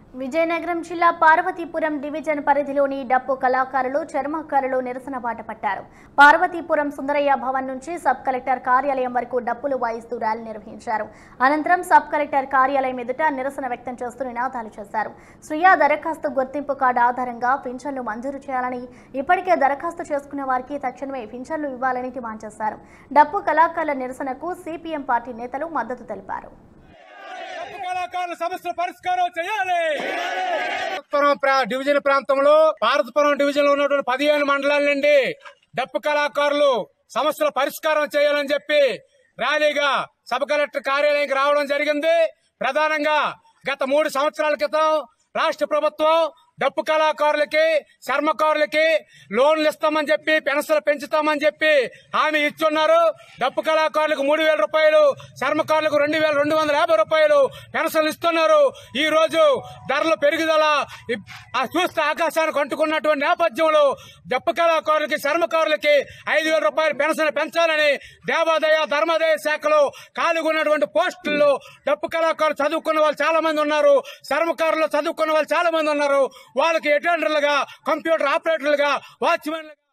విజయనగరం జిల్లా పార్వతీపురం డివిజన్ పరిధిలోని డప్పు కళాకారులు చర్మకారులు నిరసన బాట పట్టారు పార్వతీపురం సుందరయ్య భవన్ నుంచి సబ్ కలెక్టర్ కార్యాలయం వరకు డప్పులు వాయిస్తూ ర్యాలీ నిర్వహించారు అనంతరం సబ్ కలెక్టర్ కార్యాలయం ఎదుట నిరసన వ్యక్తం చేస్తూ నినాదాలు చేశారు స్వీయ దరఖాస్తు గుర్తింపు కార్డు ఆధారంగా పింఛన్లు మంజూరు చేయాలని ఇప్పటికే దరఖాస్తు చేసుకున్న వారికి తక్షణమే పింఛన్లు ఇవ్వాలని డిమాండ్ చేశారు డప్పు కళాకారుల నిరసనకు సిపిఎం పార్టీ నేతలు మద్దతు తెలిపారు డప్పు కళాకారుల సమస్యల పరిష్కారం చేయాలి భారతపురం ప్రా- డివిజన్ ప్రాంతంలో భారతపురం డివిజన్ లో ఉన్నటువంటి పదిహేను మండలాల నుండి డప్పు కళాకారులు సమస్యల పరిష్కారం చేయాలని చెప్పి ర్యాలీగా సబ్ కలెక్టర్ కార్యాలయానికి రావడం జరిగింది ప్రధానంగా గత మూడు సంవత్సరాల క్రితం రాష్ట్ర ప్రభుత్వం డప్పు కళాకారులకి చర్మకారులకి లోన్లు ఇస్తామని చెప్పి పెన్షన్లు పెంచుతామని చెప్పి హామీ ఇచ్చున్నారు డప్పు కళాకారులకు మూడు వేల రూపాయలు చర్మకారులకు రెండు వేల రెండు వందల యాభై రూపాయలు పెన్షన్లు ఇస్తున్నారు ఈ రోజు ధరల పెరుగుదల ఇప్- ఆ చూస్తే ఆకాశానికి అంటుకున్నటువంటి నేపథ్యంలో డప్పు కళాకారులకి చర్మకారులకి ఐదు వేల రూపాయలు పెన్షన్ పెంచాలని దేవాదాయ ధర్మాదాయ శాఖలో ఖాళీగా ఉన్నటువంటి పోస్టుల్లో డప్పు కళాకారులు చదువుకున్న వాళ్ళు చాలా మంది ఉన్నారు చర్మకారులు చదువుకున్న వాళ్ళు చాలా మంది ఉన్నారు వాళ్ళకి అటెండర్లుగా కంప్యూటర్ ఆపరేటర్లుగా వాచ్మెన్లుగా